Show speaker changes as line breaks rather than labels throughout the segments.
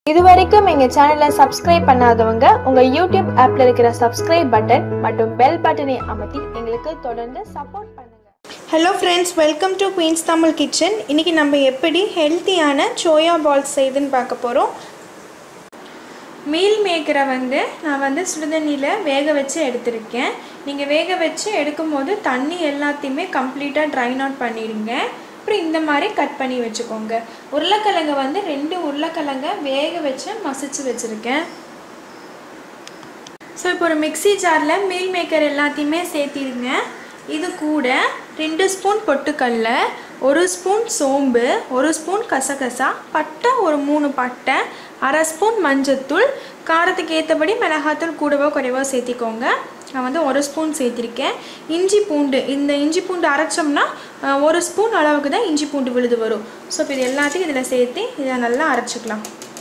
இதுவரைக்கும் எங்க சேனலை சப்ஸ்கிரைப் பண்ணாதவங்க உங்க யூடியூப் ஆப்ல இருக்கிற சப்ஸ்கிரைப் பட்டன் மற்றும் பெல் பட்டனை அமர்த்தி எங்களுக்கு தொடர்ந்து சப்போர்ட் பண்ணுங்க
hello friends welcome to queens Tamil kitchen இன்றைக்கி நம்ம எப்படி ஹெல்த்தியான சோயா பால்ஸ் செய்யுதுன்னு பார்க்க போகிறோம் மீல் மேக்கரை வந்து நான் வந்து சுடுதண்ணியில் வேக வச்சு எடுத்திருக்கேன் நீங்கள் வேக வச்சு எடுக்கும்போது தண்ணி எல்லாத்தையுமே கம்ப்ளீட்டாக ட்ரைன் அவுட் பண்ணிடுங்க அப்புறம் இந்த மாதிரி கட் பண்ணி வச்சுக்கோங்க உருளைக்கிழங்கை வந்து ரெண்டு உருளைக்கிழங்க வேக வச்சு மசிச்சு வச்சுருக்கேன் ஸோ இப்போ ஒரு மிக்ஸி ஜாரில் மீல் மேக்கர் எல்லாத்தையுமே சேர்த்திடுங்க இது கூட ரெண்டு ஸ்பூன் பொட்டுக்கடல ஒரு ஸ்பூன் சோம்பு ஒரு ஸ்பூன் கசகசா பட்டை ஒரு மூணு பட்டை அரை ஸ்பூன் மஞ்சத்தூள் காரத்துக்கு ஏற்றபடி மிளகாத்தூள் கூடவோ குறைவோ சேர்த்திக்கோங்க நான் வந்து ஒரு ஸ்பூன் சேர்த்திருக்கேன் இஞ்சி பூண்டு இந்த இஞ்சி பூண்டு அரைச்சோம்னா அஹ், ஒரு ஸ்பூன் அளவுக்கு தான் இஞ்சி பூண்டு விழுது வரும் ஸோ இப்போ இது எல்லாத்தையும் இதில் சேர்த்து இதை நல்லா அரைச்சிக்கலாம்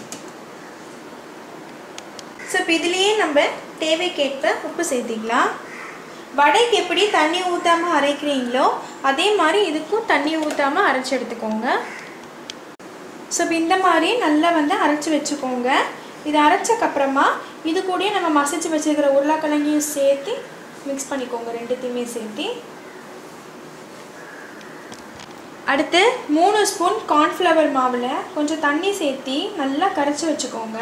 ஸோ இப்போ இதுலேயே நம்ம தேவைக்கேற்ப உப்பு சேர்த்திக்கலாம் வடைக்கு எப்படி தண்ணி ஊற்றாமல் அரைக்கிறீங்களோ அதே மாதிரி இதுக்கும் தண்ணி ஊற்றாமல் அரைச்சி எடுத்துக்கோங்க ஸோ இப்போ இந்த மாதிரி நல்லா வந்து அரைச்சி வச்சுக்கோங்க இது அரைச்சக்கப்புறமா இது கூடயே நம்ம மசிச்சு வச்சுருக்கிற உருளைக்கிழங்கையும் சேர்த்து மிக்ஸ் பண்ணிக்கோங்க ரெண்டுத்தையுமே சேர்த்து அடுத்து மூணு ஸ்பூன் கார்ன்ஃப்ளவர் மாவில் கொஞ்சம் தண்ணி சேர்த்தி நல்லா கரைச்சி வச்சுக்கோங்க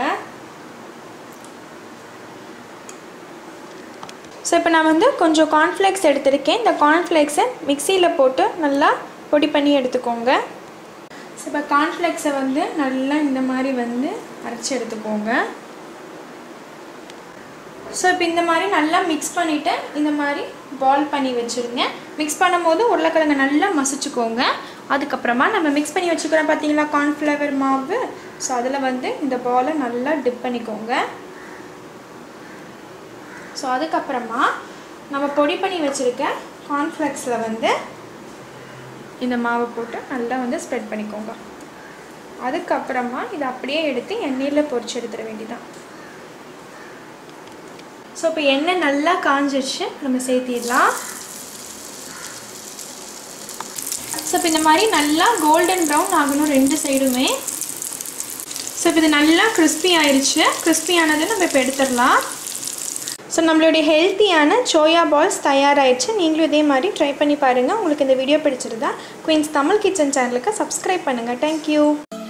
ஸோ இப்போ நான் வந்து கொஞ்சம் கார்ன்ஃப்ளேக்ஸ் எடுத்திருக்கேன் இந்த கார்ன்ஃப்ளேக்ஸை மிக்சியில் போட்டு நல்லா பொடி பண்ணி எடுத்துக்கோங்க ஸோ இப்போ கார்ன்ஃப்ளேக்ஸை வந்து நல்லா இந்த மாதிரி வந்து அரைச்சி எடுத்துக்கோங்க ஸோ இப்போ இந்த மாதிரி நல்லா மிக்ஸ் பண்ணிவிட்டு இந்த மாதிரி பால் பண்ணி வச்சுருங்க மிக்ஸ் பண்ணும்போது உருளைக்கிழங்கு நல்லா மசிச்சுக்கோங்க அதுக்கப்புறமா நம்ம மிக்ஸ் பண்ணி வச்சுக்கிறோம் பார்த்தீங்களா கார்ன்ஃப்ளவர் மாவு ஸோ அதில் வந்து இந்த பாலை நல்லா டிப் பண்ணிக்கோங்க ஸோ அதுக்கப்புறமா நம்ம பொடி பண்ணி வச்சுருக்க கார்ன்ஃப்ளெக்ஸில் வந்து இந்த மாவை போட்டு நல்லா வந்து ஸ்ப்ரெட் பண்ணிக்கோங்க அதுக்கப்புறமா இதை அப்படியே எடுத்து எண்ணெயில் பொரிச்சு எடுத்துட வேண்டியதான் ஸோ இப்போ எண்ணெய் நல்லா காஞ்சிடுச்சு நம்ம சேர்த்திடலாம் ஸோ இப்போ இந்த மாதிரி நல்லா கோல்டன் ப்ரௌன் ஆகணும் ரெண்டு சைடுமே ஸோ இப்போ இது நல்லா கிறிஸ்பி ஆயிடுச்சு கிறிஸ்பி ஆனதை நம்ம இப்போ எடுத்துடலாம் ஸோ நம்மளுடைய ஹெல்த்தியான சோயா பால்ஸ் தயாராகிடுச்சு நீங்களும் இதே மாதிரி ட்ரை பண்ணி பாருங்கள் உங்களுக்கு இந்த வீடியோ பிடிச்சிருந்தா குயின்ஸ் தமிழ் கிச்சன் சேனலுக்கு சப்ஸ்கிரைப் பண்ணுங்கள் தேங்க்யூ